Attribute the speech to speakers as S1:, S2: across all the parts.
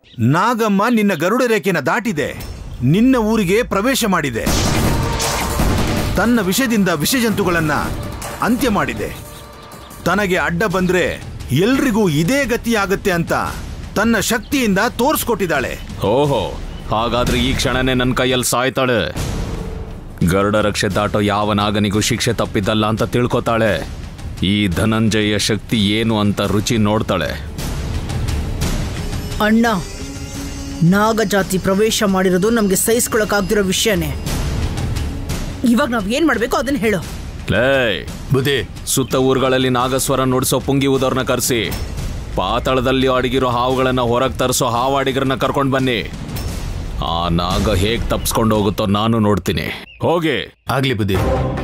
S1: ನಾಗಮ್ಮ ನಿನ್ನ ಗರುಡ ರೇಖೆನ ದಾಟಿದೆ ನಿನ್ನ ಊರಿಗೆ ಪ್ರವೇಶ ಮಾಡಿದೆ ತನ್ನ ವಿಷದಿಂದ ವಿಷಜಂತುಗಳನ್ನ ಅಂತ್ಯ ಮಾಡಿದೆ ತನಗೆ ಅಡ್ಡ ಬಂದ್ರೆ ಎಲ್ರಿಗೂ ಇದೇ ಗತಿಯಾಗತ್ತೆ ಅಂತ ತನ್ನ ಶಕ್ತಿಯಿಂದ ತೋರಿಸ್ಕೊಟ್ಟಿದ್ದಾಳೆ
S2: ಓಹೋ ಹಾಗಾದ್ರೆ ಈ ಕ್ಷಣನೇ ನನ್ನ ಕೈಯಲ್ಲಿ ಸಾಯ್ತಾಳೆ ಗರುಡ ರಕ್ಷೆ ದಾಟೋ ಯಾವ ನಾಗನಿಗೂ ಶಿಕ್ಷೆ ತಪ್ಪಿದ್ದಲ್ಲ ಅಂತ ತಿಳ್ಕೊತಾಳೆ ಈ ಧನಂಜಯ ಶಕ್ತಿ ಏನು ಅಂತ ರುಚಿ ನೋಡ್ತಾಳೆ
S3: ಅಣ್ಣ ನಾಗಜಾತಿ ಪ್ರವೇಶ ಮಾಡಿರೋದು ನಮಗೆ ಸಹಿಸ್ಕೊಳಕ್ಕಾಗ್ದಿರೋ ವಿಷಯನೇ ಇವಾಗ ನಾವ್ ಏನ್ ಮಾಡ್ಬೇಕು ಅದನ್ನ ಹೇಳು
S2: ಲೇ
S4: ಬುದ್ಧಿ
S2: ಸುತ್ತ ಊರುಗಳಲ್ಲಿ ನಾಗಸ್ವರ ನುಡಿಸೋ ಪುಂಗಿ ಉದೋರ್ನ ಕರೆಸಿ ಪಾತಾಳದಲ್ಲಿ ಅಡಗಿರೋ ಹಾವುಗಳನ್ನ ಹೊರಗೆ ತರಿಸೋ ಹಾವಾಡಿಗರನ್ನ ಕರ್ಕೊಂಡು ಬನ್ನಿ ಆ ನಾಗ ಹೇಗ್ ತಪ್ಸ್ಕೊಂಡು ಹೋಗುತ್ತೋ ನಾನು ನೋಡ್ತೀನಿ ಹೋಗಿ
S4: ಆಗ್ಲಿ ಬುದ್ಧಿ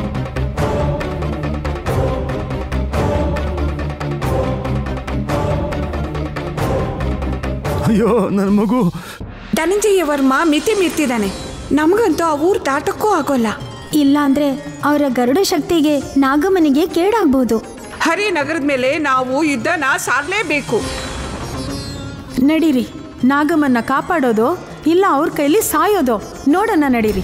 S5: ಅಯ್ಯೋ ನನ್ನ ಮಗು
S6: ಧನಂಜಯ ವರ್ಮ ಮಿತಿ ಮೀರ್ತಿದ್ದಾನೆ ನಮಗಂತೂ ಆ ಊರು ದಾಟಕ್ಕೂ ಆಗೋಲ್ಲ
S7: ಇಲ್ಲಾಂದ್ರೆ ಅವರ ಗರುಡ ಶಕ್ತಿಗೆ ನಾಗಮ್ಮನಿಗೆ ಕೇಡಾಗ್ಬೋದು
S6: ಹರಿನಗರದ ಮೇಲೆ ನಾವು ಯುದ್ಧನ ಸಾರಲೇಬೇಕು
S8: ನಡೀರಿ ನಾಗಮ್ಮನ್ನ ಕಾಪಾಡೋದು ಇಲ್ಲ ಅವ್ರ ಕೈಲಿ ಸಾಯೋದು ನೋಡೋಣ ನಡೀರಿ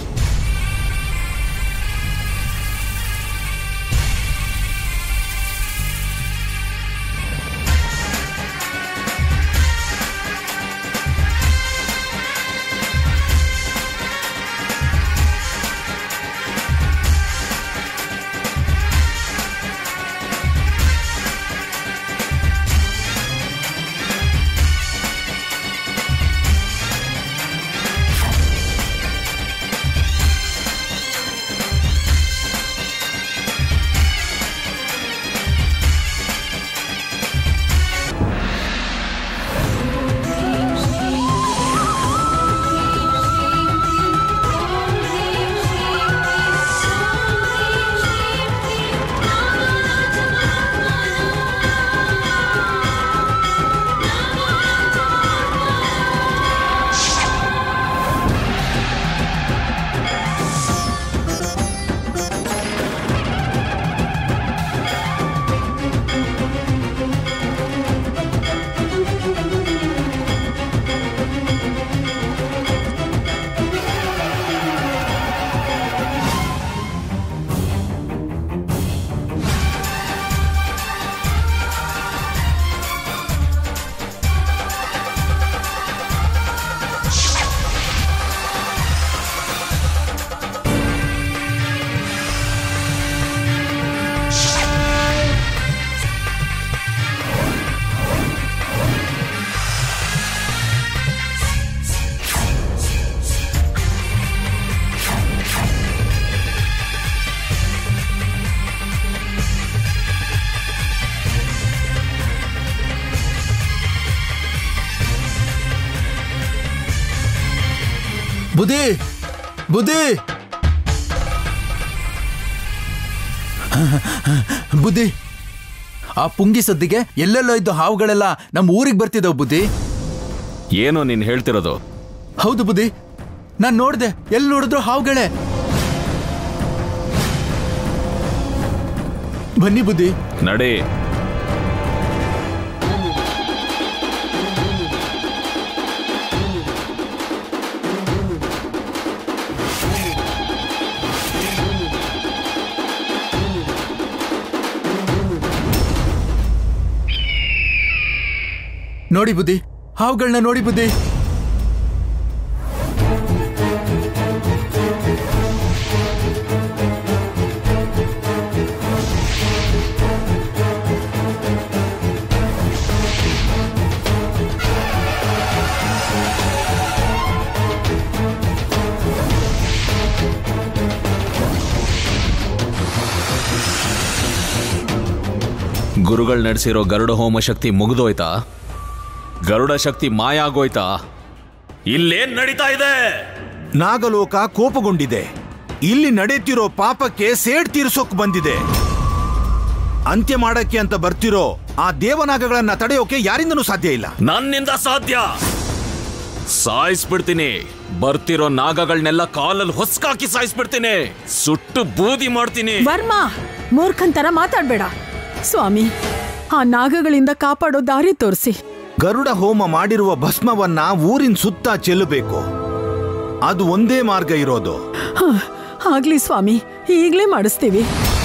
S4: ಬುದ್ಧಿ ಬುದ್ಧಿ ಬುದ್ಧಿ ಆ ಪುಂಗಿ ಸದ್ದಿಗೆ ಎಲ್ಲೆಲ್ಲೋ ಇದ್ದು ಹಾವುಗಳೆಲ್ಲ ನಮ್ಮ ಊರಿಗೆ ಬರ್ತಿದ್ದಾವ್ ಬುದ್ಧಿ
S2: ಏನು ನೀನು ಹೇಳ್ತಿರೋದು
S4: ಹೌದು ಬುದ್ಧಿ ನಾನ್ ನೋಡ್ದೆ ಎಲ್ಲಿ ನೋಡಿದ್ರು ಹಾವುಗಳೇ ಬನ್ನಿ ಬುದ್ಧಿ
S2: ನಡಿ
S4: ನೋಡಿ ಬುದ್ಧಿ ಹಾವುಗಳನ್ನ ನೋಡಿ ಬುದ್ಧಿ
S2: ಗುರುಗಳು ನಡೆಸಿರೋ ಗರುಡ ಹೋಮ ಶಕ್ತಿ ಮುಗಿದೋಯ್ತಾ ಗರುಡ ಶಕ್ತಿ ಮಾಯ ಆಗೋಯ್ತಾ ಇಲ್ಲೇನ್ ನಡೀತಾ ಇದೆ
S1: ನಾಗಲೋಕ ಕೋಪಗೊಂಡಿದೆ ಇಲ್ಲಿ ನಡೆಯುತ್ತಿರೋ ಪಾಪಕ್ಕೆ ಸೇಡ್ ತೀರ್ಸೋಕ್ ಬಂದಿದೆ ಅಂತ್ಯ ಮಾಡಕ್ಕೆ ಅಂತ ಬರ್ತಿರೋ ಆ ದೇವನಾಗಗಳನ್ನ ತಡೆಯೋಕೆ ಯಾರಿಂದನೂ ಸಾಧ್ಯ ಇಲ್ಲ
S2: ನನ್ನಿಂದ ಸಾಧ್ಯ ಸಾಯಿಸ್ಬಿಡ್ತೀನಿ ಬರ್ತಿರೋ ನಾಗಗಳನ್ನೆಲ್ಲ ಕಾಲಲ್ಲಿ ಹೊಸ್ಕಾಕಿ ಸಾಯಿಸ್ಬಿಡ್ತೀನಿ ಸುಟ್ಟು ಬೂದಿ ಮಾಡ್ತೀನಿ
S8: ವರ್ಮ ಮೂರ್ಖನ್ ತರ ಮಾತಾಡ್ಬೇಡ ಸ್ವಾಮಿ ಆ ನಾಗಗಳಿಂದ ಕಾಪಾಡೋ ದಾರಿ ತೋರಿಸಿ
S1: ಗರುಡ ಹೋಮ ಮಾಡಿರುವ ಭಸ್ಮವನ್ನ ಊರಿನ ಸುತ್ತ ಚೆಲ್ಲಬೇಕು ಅದು ಒಂದೇ ಮಾರ್ಗ ಇರೋದು
S8: ಹ, ಆಗ್ಲಿ ಸ್ವಾಮಿ ಈಗಲೇ ಮಾಡಿಸ್ತೀವಿ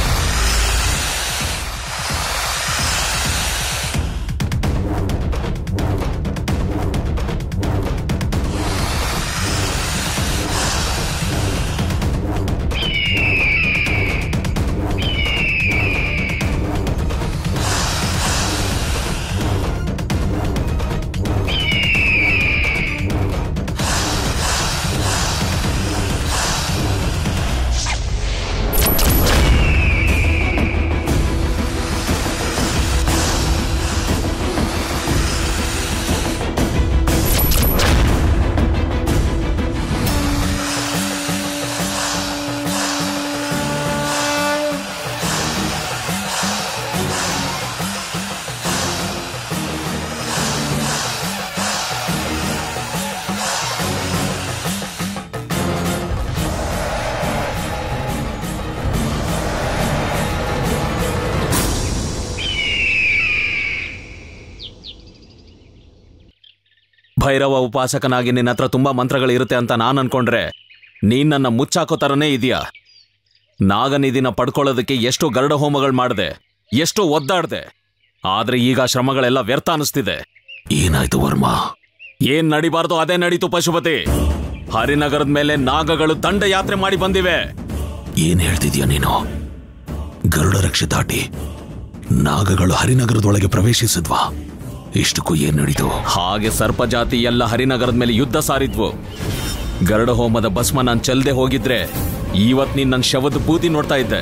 S2: ಭೈರವ ಉಪಾಸಕನಾಗಿ ನಿನ್ನ ಹತ್ರ ತುಂಬಾ ಮಂತ್ರಗಳಿರುತ್ತೆ ಅಂತ ನಾನು ಅನ್ಕೊಂಡ್ರೆ ನೀನ್ ನನ್ನ ಮುಚ್ಚಾಕೋ ಥರನೇ ಇದೆಯಾ ನಾಗನಿಧಿನ ಪಡ್ಕೊಳ್ಳೋದಕ್ಕೆ ಎಷ್ಟು ಗರುಡ ಹೋಮಗಳು ಮಾಡಿದೆ ಎಷ್ಟು ಒದ್ದಾಡ್ದೆ ಆದ್ರೆ ಈಗ ಆ ಶ್ರಮಗಳೆಲ್ಲ ವ್ಯರ್ಥ ಅನಿಸ್ತಿದೆ ಏನಾಯ್ತು ವರ್ಮ ಏನ್ ನಡಿಬಾರ್ದು ಅದೇ ನಡೀತು ಪಶುಪತಿ ಹರಿನಗರದ ಮೇಲೆ ನಾಗಗಳು ದಂಡಯಾತ್ರೆ ಮಾಡಿ ಬಂದಿವೆ
S5: ಏನ್ ಹೇಳ್ತಿದ್ಯಾ ನೀನು ಗರುಡ ರಕ್ಷೆ ದಾಟಿ ನಾಗಗಳು ಹರಿನಗರದೊಳಗೆ ಪ್ರವೇಶಿಸಿದ್ವಾ ಇಷ್ಟಕ್ಕೂ ಏನ್ ನಡೀತು
S2: ಹಾಗೆ ಸರ್ಪಜಾತಿ ಎಲ್ಲ ಹರಿನಗರದ ಮೇಲೆ ಯುದ್ಧ ಸಾರಿದ್ವು ಗರುಡ ಹೋಮದ ಭಸ್ಮ ನಾನ್ ಚೆಲ್ದೆ ಹೋಗಿದ್ರೆ ಇವತ್ ನೀನ್ ನನ್ನ ಶವದ ಬೂದಿ ನೋಡ್ತಾ ಇದ್ದೆ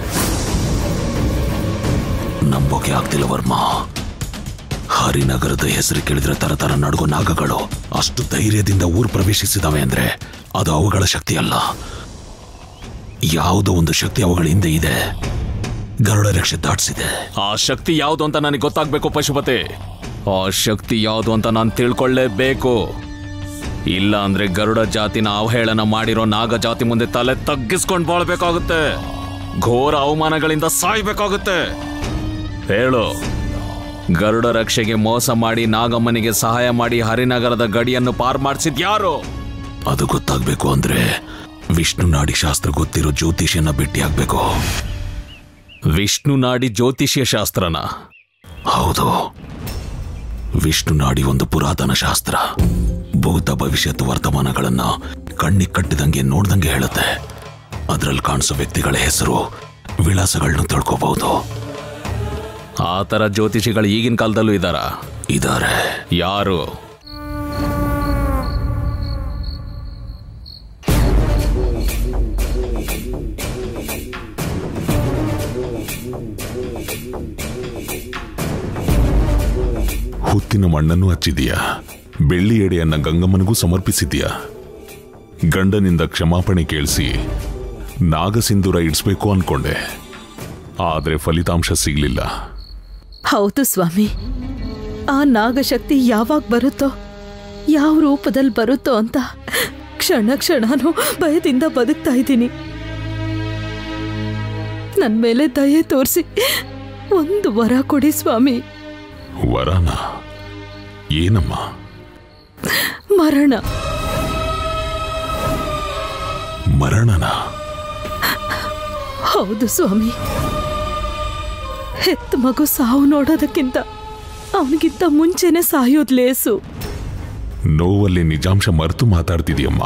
S5: ನಂಬೋಕೆ ಆಗ್ತಿಲ್ಲ ವರ್ಮ ಹರಿನಗರದ ಹೆಸರು ಕೇಳಿದ್ರೆ ತರ ತರ ನಡುಗೋ ನಾಗಗಳು ಅಷ್ಟು ಧೈರ್ಯದಿಂದ ಊರು ಪ್ರವೇಶಿಸಿದವೆ ಅಂದ್ರೆ ಅದು ಅವುಗಳ ಶಕ್ತಿ ಅಲ್ಲ ಯಾವುದೋ ಒಂದು ಶಕ್ತಿ ಅವುಗಳ ಹಿಂದೆ ಇದೆ ಗರುಡ ರಕ್ಷೆ ದಾಟಿಸಿದೆ
S2: ಆ ಶಕ್ತಿ ಯಾವುದು ಅಂತ ನನಗೆ ಗೊತ್ತಾಗ್ಬೇಕು ಪಶುಪತಿ ಆ ಶಕ್ತಿ ಯಾವುದು ಅಂತ ನಾನು ತಿಳ್ಕೊಳ್ಳೇಬೇಕು ಇಲ್ಲ ಅಂದ್ರೆ ಗರುಡ ಜಾತಿನ ಅವಹೇಳನ ಮಾಡಿರೋ ನಾಗ ಜಾತಿ ಮುಂದೆ ತಲೆ ತಗ್ಗಿಸ್ಕೊಂಡು ಬಾಳ್ಬೇಕಾಗುತ್ತೆ ಘೋರ ಅವಮಾನಗಳಿಂದ ಸಾಯ್ಬೇಕಾಗುತ್ತೆ ಹೇಳು ಗರುಡ ರಕ್ಷೆಗೆ ಮೋಸ ಮಾಡಿ ನಾಗಮ್ಮನಿಗೆ ಸಹಾಯ ಮಾಡಿ ಹರಿನಗರದ ಗಡಿಯನ್ನು ಪಾರ್ ಮಾಡಿಸಿದ್ ಯಾರು
S5: ಅದು ಗೊತ್ತಾಗ್ಬೇಕು ಅಂದ್ರೆ ವಿಷ್ಣು ನಾಡಿ ಶಾಸ್ತ್ರ ಗೊತ್ತಿರೋ ಜ್ಯೋತಿಷಿಯನ್ನ ಭೇಟಿಯಾಗ್ಬೇಕು
S2: ವಿಷ್ಣು ನಾಡಿ ಜ್ಯೋತಿಷ್ಯ ಶಾಸ್ತ್ರನ
S5: ಹೌದು ವಿಷ್ಣು ನಾಡಿ ಒಂದು ಪುರಾತನ ಶಾಸ್ತ್ರ ಭೂತ ಭವಿಷ್ಯತ್ ವರ್ತಮಾನಗಳನ್ನ ಕಣ್ಣಿಗೆ ಕಟ್ಟಿದಂಗೆ ನೋಡ್ದಂಗೆ ಹೇಳುತ್ತೆ ಅದರಲ್ಲಿ ಕಾಣಿಸೋ ವ್ಯಕ್ತಿಗಳ ಹೆಸರು ವಿಳಾಸಗಳನ್ನ ತಿಳ್ಕೋಬಹುದು
S2: ಆ ಥರ ಜ್ಯೋತಿಷಿಗಳು ಈಗಿನ ಕಾಲದಲ್ಲೂ ಇದ್ದಾರ
S5: ಇದಾರೆ
S2: ಯಾರು
S9: ಹುತ್ತಿನ ಮಣ್ಣನ್ನು ಹಚ್ಚಿದೀಯಾ ಬೆಳ್ಳಿ ಎಡೆಯನ್ನ ಗಂಗಮ್ಮನಿಗೂ ಸಮರ್ಪಿಸಿದ್ಯಾ ಗಂಡನಿಂದ ಕ್ಷಮಾಪಣೆ ಕೇಳಿಸಿ ನಾಗಸಿಂಧೂರ ಇಡ್ಸ್ಬೇಕು ಅನ್ಕೊಂಡೆ ಆದ್ರೆ ಫಲಿತಾಂಶ ಸಿಗ್ಲಿಲ್ಲ
S10: ಹೌದು ಸ್ವಾಮಿ ಆ ನಾಗಶಕ್ತಿ ಯಾವಾಗ ಬರುತ್ತೋ ಯಾವ ರೂಪದಲ್ಲಿ ಬರುತ್ತೋ ಅಂತ ಕ್ಷಣ ಕ್ಷಣನೂ ಭಯದಿಂದ ಬದುಕ್ತಾ ಇದ್ದೀನಿ ನನ್ನ ಮೇಲೆ ದಯೆ ತೋರಿಸಿ ಒಂದು ವರ ಕೊಡಿ ಸ್ವಾಮಿ
S9: ವರನ ಏನಮ್ಮ
S10: ಮರಣ
S9: ಮರಣನ
S10: ಹೌದು ಸ್ವಾಮಿ ಹೆತ್ತ ಮಗು ಸಾವು ನೋಡೋದಕ್ಕಿಂತ ಅವನಿಗಿಂತ ಮುಂಚೆನೆ ಸಾಯೋದ್ ಲೇಸು
S9: ನೋವಲ್ಲಿ ನಿಜಾಂಶ ಮರೆತು ಮಾತಾಡ್ತಿದ್ಯಮ್ಮ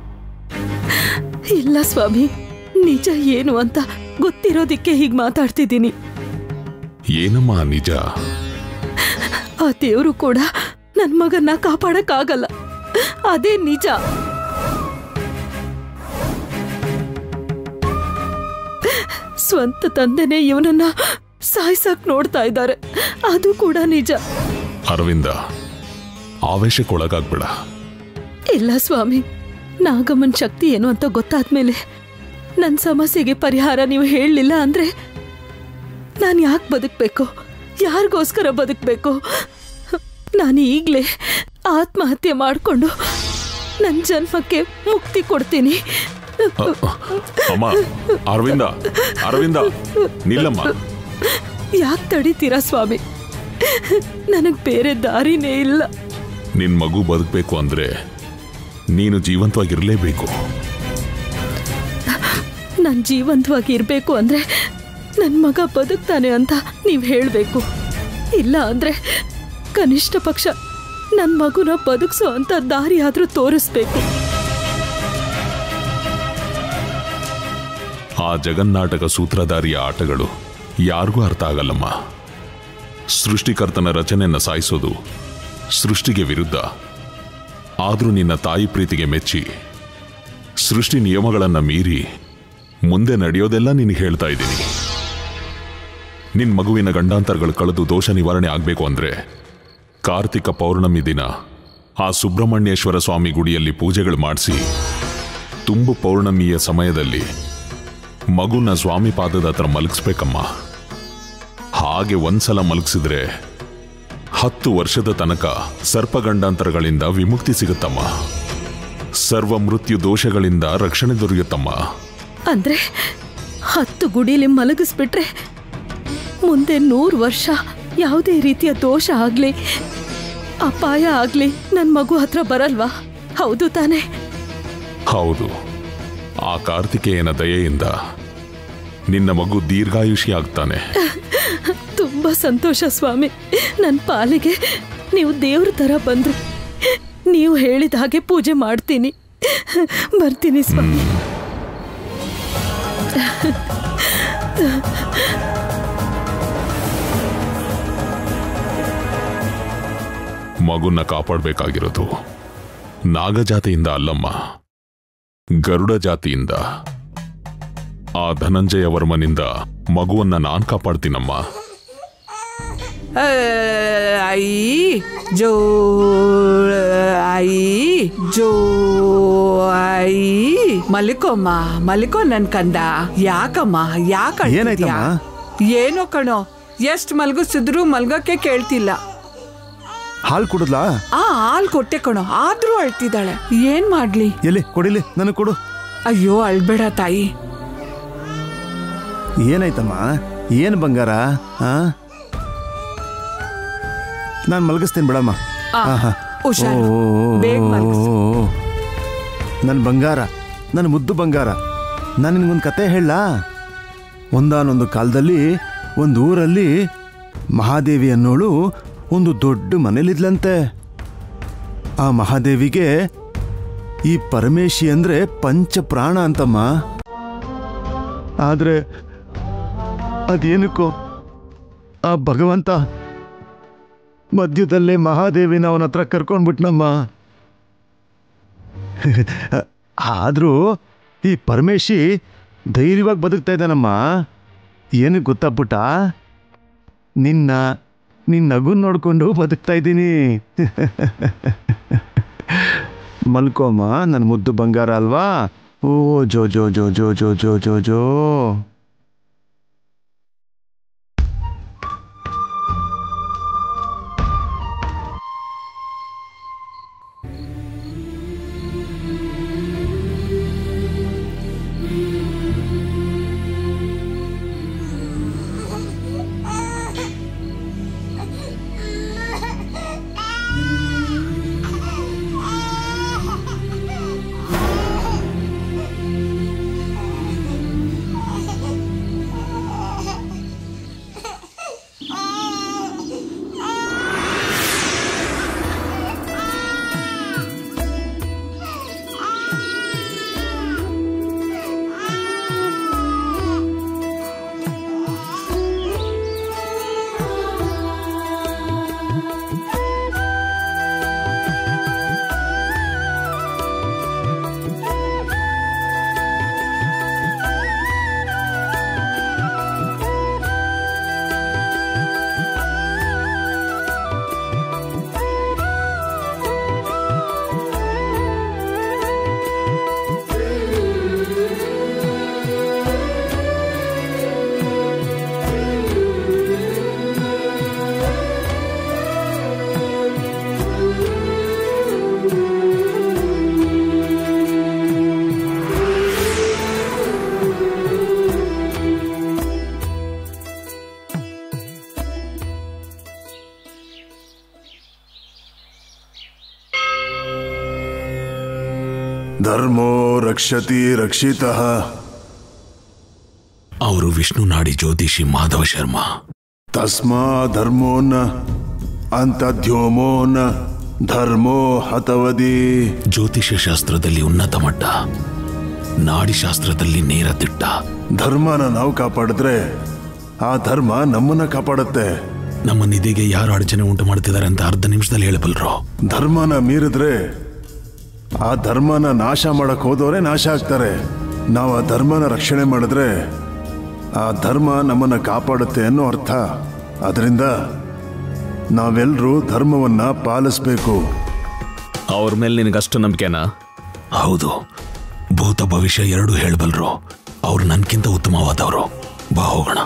S10: ಇಲ್ಲ ಸ್ವಾಮಿ ನಿಜ ಏನು ಅಂತ ಗೊತ್ತಿರೋದಿಕ್ಕೆ ಹೀಗೆ ಮಾತಾಡ್ತಿದ್ದೀನಿ
S9: ಏನಮ್ಮ ಆ ನಿಜ
S10: ಆ ದೇವರು ಕೂಡ ನನ್ನ ಮಗನ್ನ ಕಾಪಾಡಕ್ಕಾಗಲ್ಲ ಅದೇ ನಿಜ ಸ್ವಂತ ತಂದೆನೇ ಇವನನ್ನ ಸಾಯ್ಸಕ್ ನೋಡ್ತಾ ಇದ್ದಾರೆ ಅದು ಕೂಡ ನಿಜ
S9: ಅರವಿಂದ ಆವೇಶಕ್ಕೊಳಗಾಗ್ಬೇಡ
S10: ಇಲ್ಲ ಸ್ವಾಮಿ ನಾಗಮ್ಮನ್ ಶಕ್ತಿ ಏನು ಅಂತ ಗೊತ್ತಾದ್ಮೇಲೆ ನನ್ನ ಸಮಸ್ಯೆಗೆ ಪರಿಹಾರ ನೀವು ಹೇಳಲಿಲ್ಲ ಅಂದ್ರೆ ನಾನು ಯಾಕೆ ಬದುಕಬೇಕು ಯಾರಿಗೋಸ್ಕರ ಬದುಕಬೇಕು ನಾನು ಈಗಲೇ ಆತ್ಮಹತ್ಯೆ ಮಾಡಿಕೊಂಡು ನನ್ನ ಜನ್ಮಕ್ಕೆ ಮುಕ್ತಿ ಕೊಡ್ತೀನಿ
S9: ಅಮ್ಮ ಅರವಿಂದ ಅರವಿಂದ ನಿಲ್ಲಮ್ಮ
S10: ಯಾಕೆ ತಡಿತೀರಾ ಸ್ವಾಮಿ ನನಗೆ ಬೇರೆ ದಾರಿನೇ ಇಲ್ಲ
S9: ನಿನ್ ಮಗು ಬದುಕಬೇಕು ಅಂದ್ರೆ ನೀನು ಜೀವಂತವಾಗಿರ್ಲೇಬೇಕು
S10: ನಾನು ಜೀವಂತವಾಗಿ ಇರಬೇಕು ಅಂದರೆ ನನ್ನ ಮಗ ಬದುಕ್ತಾನೆ ಅಂತ ನೀವು ಹೇಳಬೇಕು ಇಲ್ಲ ಅಂದರೆ ಕನಿಷ್ಠ ಪಕ್ಷ ನನ್ನ ಮಗುನ ಬದುಕಿಸೋ ಅಂತ ದಾರಿ ಆದರೂ ತೋರಿಸ್ಬೇಕು
S9: ಆ ಜಗನ್ನಾಟಕ ಸೂತ್ರಧಾರಿಯ ಆಟಗಳು ಯಾರಿಗೂ ಅರ್ಥ ಆಗಲ್ಲಮ್ಮ ಸೃಷ್ಟಿಕರ್ತನ ರಚನೆಯನ್ನ ಸಾಯಿಸೋದು ಸೃಷ್ಟಿಗೆ ವಿರುದ್ಧ ಆದರೂ ನಿನ್ನ ತಾಯಿ ಪ್ರೀತಿಗೆ ಮೆಚ್ಚಿ ಸೃಷ್ಟಿ ನಿಯಮಗಳನ್ನ ಮೀರಿ ಮುಂದೆ ನಡೆಯೋದೆಲ್ಲ ನಿನಗೆ ಹೇಳ್ತಾ ಇದ್ದೀನಿ ನಿನ್ ಮಗುವಿನ ಗಂಡಾಂತರಗಳು ಕಳೆದು ದೋಷ ನಿವಾರಣೆ ಆಗಬೇಕು ಅಂದ್ರೆ ಕಾರ್ತಿಕ ಪೌರ್ಣಮಿ ದಿನ ಆ ಸುಬ್ರಹ್ಮಣ್ಯೇಶ್ವರ ಸ್ವಾಮಿ ಗುಡಿಯಲ್ಲಿ ಪೂಜೆಗಳು ಮಾಡಿಸಿ ತುಂಬು ಪೌರ್ಣಮಿಯ ಸಮಯದಲ್ಲಿ ಮಗುನ ಸ್ವಾಮಿ ಪಾದದ ಹತ್ರ ಮಲಗಿಸ್ಬೇಕಮ್ಮ ಹಾಗೆ ಒಂದ್ಸಲ ಮಲಗಿಸಿದ್ರೆ ಹತ್ತು ವರ್ಷದ ತನಕ ಸರ್ಪಗಂಡಾಂತರಗಳಿಂದ ವಿಮುಕ್ತಿ ಸಿಗುತ್ತಮ್ಮ ಸರ್ವ ಮೃತ್ಯು ದೋಷಗಳಿಂದ ರಕ್ಷಣೆ ದೊರೆಯುತ್ತಮ್ಮ
S10: ಅಂದರೆ ಹತ್ತು ಗುಡಿಲಿ ಮಲಗಿಸ್ಬಿಟ್ರೆ ಮುಂದೆ ನೂರು ವರ್ಷ ಯಾವುದೇ ರೀತಿಯ ದೋಷ ಆಗಲಿ ಅಪಾಯ ಆಗಲಿ ನನ್ನ ಮಗು ಹತ್ರ ಬರಲ್ವಾ ಹೌದು ತಾನೇ
S9: ಹೌದು ಆ ಕಾರ್ತಿಕೇಯನ ದಯೆಯಿಂದ ನಿನ್ನ ಮಗು ದೀರ್ಘಾಯುಷಿ ಆಗ್ತಾನೆ
S10: ತುಂಬ ಸಂತೋಷ ಸ್ವಾಮಿ ನನ್ನ ಪಾಲಿಗೆ ನೀವು ದೇವ್ರ ಥರ ಬಂದ್ರಿ ನೀವು ಹೇಳಿದ ಹಾಗೆ ಪೂಜೆ ಮಾಡ್ತೀನಿ ಬರ್ತೀನಿ ಸ್ವಾಮಿ
S9: ಮಗುನ ಕಾಪಾಡಬೇಕಾಗಿರೋದು ನಾಗಜಾತಿಯಿಂದ ಅಲ್ಲಮ್ಮ ಗರುಡ ಜಾತಿಯಿಂದ ಆ ಧನಂಜಯ ವರ್ಮನಿಂದ ಮಗುವನ್ನ ನಾನ್ ಕಾಪಾಡ್ತೀನಮ್ಮ
S6: आई जो आई ಜೋ ಐ ಮಲಿಕೋಮ್ಮ ಮಲಿಕೋ ನನ್ ಕಂದ ಯಾಕಮ್ಮ ಯಾಕ
S11: ಏನಾಯ್ತಮ್ಮ?
S6: ಏನೋ ಕಣೋ ಎಷ್ಟ್ ಮಲ್ಗಿಸಿದ್ರು ಮಲ್ಗಕ್ಕೆ ಕೇಳ್ತಿಲ್ಲ
S11: ಹಾಲು ಕುಡಿದ್ಲಾ
S6: ಆ ಹಾಲ್ ಕೊಟ್ಟೆ ಕಣೋ ಆದ್ರೂ ಅಳ್ತಿದ್ದಾಳೆ ಏನ್ ಮಾಡ್ಲಿ
S11: ಎಲ್ಲಿ ಕೊಡಿಲಿ ನನಗೆ ಕೊಡು
S6: ಅಯ್ಯೋ ಅಳ್ಬೇಡ ತಾಯಿ
S11: ಏನಾಯ್ತಮ್ಮ ಏನು ಬಂಗಾರ ಆ ನಾನು ಮಲಗಿಸ್ತೀನಿ ಬಿಡಮ್ಮ
S6: ಆ,
S11: ಆಹಾ.
S6: ಹುಷಾರು.
S11: ಓ, ಓ, ಓ,
S6: ಬೇಗ ಮಲ್ಗಿಸು.
S11: ಓ, ಓ. ನನ್ನ ಬಂಗಾರ ನನ್ನ ಮುದ್ದು ಬಂಗಾರ ನಾನು ನಿನಗೊಂದು ಕತೆ ಹೇಳ ಒಂದಾನೊಂದು ಕಾಲದಲ್ಲಿ ಒಂದು ಊರಲ್ಲಿ ಮಹಾದೇವಿ ಅನ್ನೋಳು ಒಂದು ದೊಡ್ಡ ಮನೇಲಿದ್ಲಂತೆ ಆ ಮಹಾದೇವಿಗೆ ಈ ಪರಮೇಶಿ ಅಂದರೆ ಪಂಚ ಪ್ರಾಣ ಅಂತಮ್ಮ ಆದರೆ ಅದೇನಕ್ಕೋ ಆ ಭಗವಂತ ಮಧ್ಯದಲ್ಲೇ ಮಹಾದೇವಿನ ಅವನ ಹತ್ರ ಕರ್ಕೊಂಡ್ಬಿಟ್ನಮ್ಮ ಆದರೂ ಈ ಪರಮೇಶಿ ಧೈರ್ಯವಾಗಿ ಬದುಕ್ತಾ ಇದ್ದಾನಮ್ಮ ಏನಕ್ಕೆ ಗೊತ್ತಾ ಪುಟ್ಟ ನಿನ್ನ ನಿನ್ನ ನಗು ನೋಡಿಕೊಂಡು ಬದುಕ್ತಾ ಇದ್ದೀನಿ ಮಲ್ಕೋಮ್ಮ ನನ್ನ ಮುದ್ದು ಬಂಗಾರ ಅಲ್ವಾ ಓ ಜೋ ಜೋ ಜೋ ಜೋ ಜೋ ಜೋ ಜೋ ಜೋ
S12: ಆ ಧರ್ಮೋ ರಕ್ಷತಿ ರಕ್ಷಿತಃ
S5: ಅವರು ವಿಷ್ಣು ನಾಡಿ ಜ್ಯೋತಿಷಿ ಮಾಧವ ಶರ್ಮಾ
S12: ತಸ್ಮಾ ಧರ್ಮೋ ನ ಅಂತಧ್ಯೋಮೋ ನ ಧರ್ಮೋ ಹತವದಿ
S5: ಜ್ಯೋತಿಷ್ಯ ಶಾಸ್ತ್ರದಲ್ಲಿ ಉನ್ನತ ಮಟ್ಟ ನಾಡಿ ಶಾಸ್ತ್ರದಲ್ಲಿ ನೇರ ದಿಟ್ಟ
S12: ಧರ್ಮನ ನಾವು ಕಾಪಾಡಿದ್ರೆ ಆ ಧರ್ಮ ನಮ್ಮನ್ನ ಕಾಪಾಡುತ್ತೆ
S5: ನಮ್ಮ ನಿಧಿಗೆ ಯಾರು ಅಡಚಣೆ ಉಂಟು ಮಾಡ್ತಿದ್ದಾರೆ ಅಂತ ಅರ್ಧ ನಿಮಿಷದಲ್ಲಿ ಹೇಳಬಲ್ರು
S12: ಧರ್ಮನ ಮೀರಿದ್ರೆ ಆ ಧರ್ಮನ ನಾಶ ಮಾಡಕ್ ಹೋದವರೇ ನಾಶ ಆಗ್ತಾರೆ ನಾವು ಆ ಧರ್ಮನ ರಕ್ಷಣೆ ಮಾಡಿದ್ರೆ ಆ ಧರ್ಮ ನಮ್ಮನ್ನ ಕಾಪಾಡುತ್ತೆ ಅನ್ನೋ ಅರ್ಥ ಅದರಿಂದ ನಾವೆಲ್ಲರೂ ಧರ್ಮವನ್ನ ಪಾಲಿಸ್ಬೇಕು
S2: ಅವ್ರ ಮೇಲೆ ನಿನಗಷ್ಟು ನಂಬಿಕೆನಾ
S5: ಹೌದು ಭೂತ ಭವಿಷ್ಯ ಎರಡೂ ಹೇಳಬಲ್ರು ಅವ್ರು ನನ್ಕಿಂತ ಉತ್ತಮವಾದವರು ಬಾ ಹೋಗೋಣ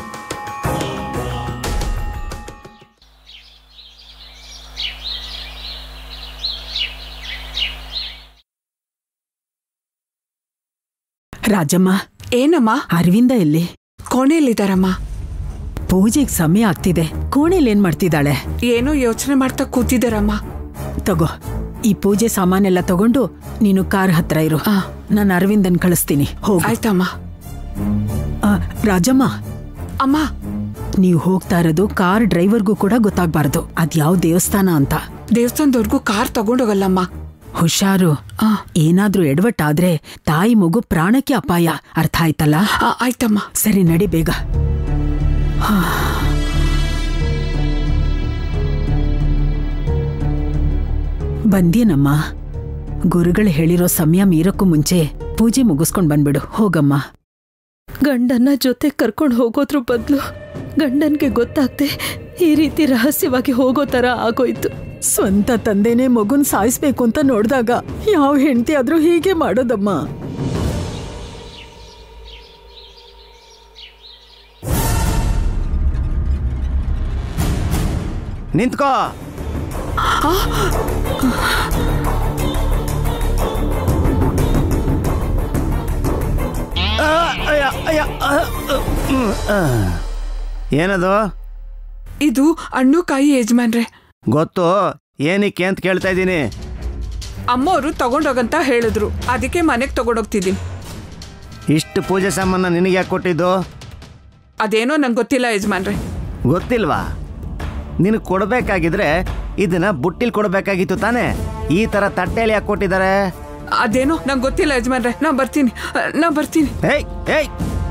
S13: ರಾಜಮ್ಮ
S6: ಏನಮ್ಮ
S13: ಅರವಿಂದ ಎಲ್ಲಿ
S6: ಕೋಣೆಯಲ್ಲಿದ್ದಾರಮ್ಮ
S13: ಪೂಜೆಗೆ ಸಮಯ ಆಗ್ತಿದೆ ಕೋಣೆಯಲ್ಲಿ ಏನ್ ಮಾಡ್ತಿದ್ದಾಳೆ
S6: ಏನೋ ಯೋಚನೆ ಮಾಡ್ತಾ ಕೂತಿದ್ದಾರಮ್ಮ
S13: ತಗೋ ಈ ಪೂಜೆ ಸಾಮಾನೆಲ್ಲ ತಗೊಂಡು ನೀನು ಕಾರ್ ಹತ್ರ ಇರು ನಾನು ಅರವಿಂದನ್ ಕಳಿಸ್ತೀನಿ ಹೋಗು
S6: ಆಯ್ತಮ್ಮ
S13: ಆ, ರಾಜಮ್ಮ
S6: ಅಮ್ಮ
S13: ನೀವು ಹೋಗ್ತಾ ಇರೋದು ಕಾರ್ ಡ್ರೈವರ್ಗೂ ಕೂಡ ಗೊತ್ತಾಗ್ಬಾರ್ದು ಅದ್ಯಾವ ದೇವಸ್ಥಾನ ಅಂತ
S6: ದೇವಸ್ಥಾನದವರೆಗೂ ಕಾರ್ ತಗೊಂಡೋಗಲ್ಲಮ್ಮ
S13: ಹುಷಾರು ಏನಾದ್ರೂ ಎಡವಟ್ಟಾದ್ರೆ ತಾಯಿ ಮಗು ಪ್ರಾಣಕ್ಕೆ ಅಪಾಯ ಅರ್ಥ ಆಯ್ತಲ್ಲ
S6: ಆಯ್ತಮ್ಮ
S13: ಸರಿ ನಡಿ ಬೇಗ ಹಾ. ಬಂದ್ಯೇನಮ್ಮ ಗುರುಗಳು ಹೇಳಿರೋ ಸಮಯ ಮೀರಕ್ಕೂ ಮುಂಚೆ ಪೂಜೆ ಮುಗಿಸ್ಕೊಂಡ್ ಬಂದ್ಬಿಡು ಹೋಗಮ್ಮ
S10: ಗಂಡನ್ನ ಜೊತೆ ಕರ್ಕೊಂಡು ಹೋಗೋದ್ರ ಬದಲು ಗಂಡನ್ಗೆ ಗೊತ್ತಾಗ್ದೆ ಈ ರೀತಿ ರಹಸ್ಯವಾಗಿ ಹೋಗೋ ತರ ಆಗೋಯ್ತು
S13: ಸ್ವಂತ ತಂದೆನೇ ಮಗುನ್ ಸಾಯಿಸ್ಬೇಕು ಅಂತ ನೋಡಿದಾಗ ಯಾವ ಹೆಂಡತಿ ಆದ್ರೂ ಹೀಗೆ ಮಾಡೋದಮ್ಮ
S11: ನಿಂತ್ಕೋ ಆ, ಅಯ್ಯ, ಅಯ್ಯ, ಆ, ಆ, ಹ್ಮ್, ಆ. ಏನದು
S6: ಇದು ಹಣ್ಣು ಕಾಯಿ ಯಜಮಾನ್ರೆ
S11: ಗೊತ್ತು ಏನಕ್ಕೆ ಅಂತ ಕೇಳ್ತಾ ಇದ್ದೀನಿ
S6: ಅಮ್ಮವರು ತಗೊಂಡೋಗಂತ ಹೇಳಿದ್ರು ಅದಕ್ಕೆ ಮನೆಗೆ ತಗೊಂಡೋಗ್ತಿದ್ದೀನಿ
S11: ಇಷ್ಟು ಪೂಜೆ ಸಾಮಾನ ನಿನಗೆ ಯಾಕೆ ಕೊಟ್ಟಿದ್ದು
S6: ಅದೇನೋ ನಂಗೆ ಗೊತ್ತಿಲ್ಲ ಯಜಮಾನ್ರೆ
S11: ಗೊತ್ತಿಲ್ವಾ ನಿನಗೆ ಕೊಡಬೇಕಾಗಿದ್ರೆ ಇದನ್ನ ಬುಟ್ಟಿಲ್ ಕೊಡಬೇಕಾಗಿತ್ತು ತಾನೇ ಈ ಥರ ತಟ್ಟೆಯಲ್ಲಿ ಯಾಕೆ ಕೊಟ್ಟಿದ್ದಾರೆ
S6: ಅದೇನೋ ನಂಗೆ ಗೊತ್ತಿಲ್ಲ ಯಜಮಾನ್ರೆ ನಾ ಬರ್ತೀನಿ ನಾ ಬರ್ತೀನಿ
S11: ಏಯ್ ಏಯ್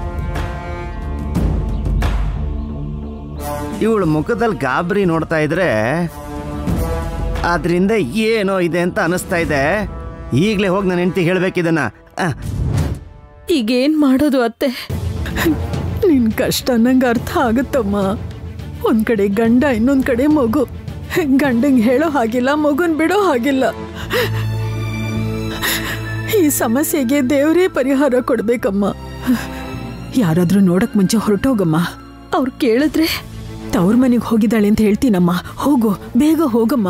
S11: ಇವಳು ಮುಖದಲ್ಲಿ ಗಾಬರಿ ನೋಡ್ತಾ ಇದ್ರೆ ಅದರಿಂದ ಏನೋ ಇದೆ ಅಂತ ಅನಿಸ್ತಾ ಇದೆ ಈಗಲೇ ಹೋಗಿ ನನ್ನ ಹೆಂಡತಿ ಹೇಳ್ಬೇಕಿದನ್ನ ಆ,
S10: ಈಗೇನ್ ಮಾಡೋದು ಅತ್ತೆ
S13: ನಿನ್ ಕಷ್ಟ ನಂಗೆ ಅರ್ಥ ಆಗುತ್ತಮ್ಮ ಒಂದ್ ಕಡೆ ಗಂಡ ಇನ್ನೊಂದ್ ಕಡೆ ಮಗು ಗಂಡಂಗ್ ಹೇಳೋ ಹಾಗಿಲ್ಲ ಮಗುನ್ ಬಿಡೋ ಹಾಗಿಲ್ಲ ಈ ಸಮಸ್ಯೆಗೆ ದೇವರೇ ಪರಿಹಾರ ಕೊಡ್ಬೇಕಮ್ಮ ಯಾರಾದ್ರೂ ನೋಡಕ್ ಮುಂಚೆ ಹೊರಟೋಗಮ್ಮ
S10: ಅವ್ರು ಕೇಳಿದ್ರೆ
S13: ತವ್ರ ಮನೆಗೆ ಹೋಗಿದ್ದಾಳೆ ಅಂತ ಹೇಳ್ತೀನಮ್ಮ ಹೋಗು ಬೇಗ ಹೋಗಮ್ಮ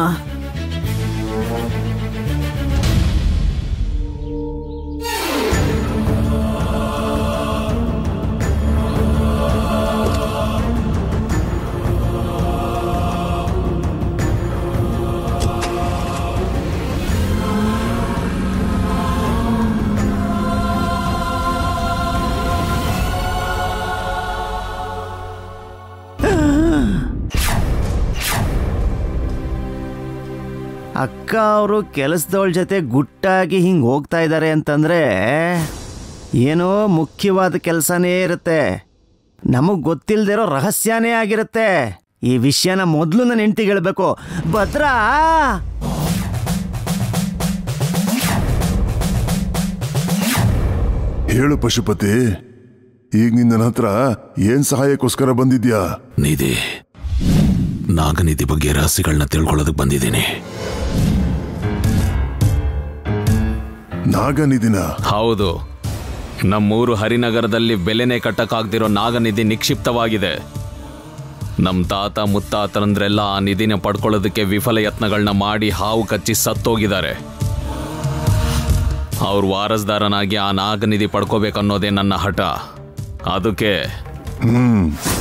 S11: ಅಕ್ಕ ಅವರು ಕೆಲಸದವಳ ಜೊತೆ ಗುಟ್ಟಾಗಿ ಹಿಂಗೆ ಹೋಗ್ತಾ ಇದ್ದಾರೆ ಅಂತಂದ್ರೆ ಏನೋ ಮುಖ್ಯವಾದ ಕೆಲಸನೇ ಇರುತ್ತೆ ನಮಗೆ ಗೊತ್ತಿಲ್ದಿರೋ ರಹಸ್ಯನೇ ಆಗಿರುತ್ತೆ ಈ ವಿಷಯನ ಮೊದಲು ನನ್ನ ಹೆಂಡ್ತಿಗೆ ಹೇಳ್ಬೇಕು ಭದ್ರಾ
S12: ಹೇಳು ಪಶುಪತಿ ಈಗ ನಿನ್ನ ಹತ್ರ ಏನ್ ಸಹಾಯಕ್ಕೋಸ್ಕರ ಬಂದಿದ್ಯಾ
S5: ನಿಧಿ ನಾಗನಿಧಿ ಬಗ್ಗೆ ರಹಸ್ಯಗಳನ್ನ ತಿಳ್ಕೊಳ್ಳೋದಕ್ಕೆ ಬಂದಿದ್ದೀನಿ
S12: ನಾಗನಿಧಿನ
S2: ಹೌದು ನಮ್ಮೂರು ಹರಿನಗರದಲ್ಲಿ ಬೆಲೆನೇ ಕಟ್ಟಕ್ಕಾಗ್ದಿರೋ ನಾಗನಿಧಿ ನಿಕ್ಷಿಪ್ತವಾಗಿದೆ ನಮ್ಮ ತಾತ ಮುತ್ತಾತರಂದ್ರೆಲ್ಲ ಆ ನಿಧಿನ ಪಡ್ಕೊಳ್ಳೋದಕ್ಕೆ ವಿಫಲ ಯತ್ನಗಳನ್ನ ಮಾಡಿ ಹಾವು ಕಚ್ಚಿ ಸತ್ತೋಗಿದ್ದಾರೆ ಅವ್ರ ವಾರಸ್ದಾರನಾಗಿ ಆ ನಾಗನಿಧಿ ಪಡ್ಕೋಬೇಕನ್ನೋದೇ ನನ್ನ ಹಠ ಅದಕ್ಕೆ
S12: ಹ್ಮ್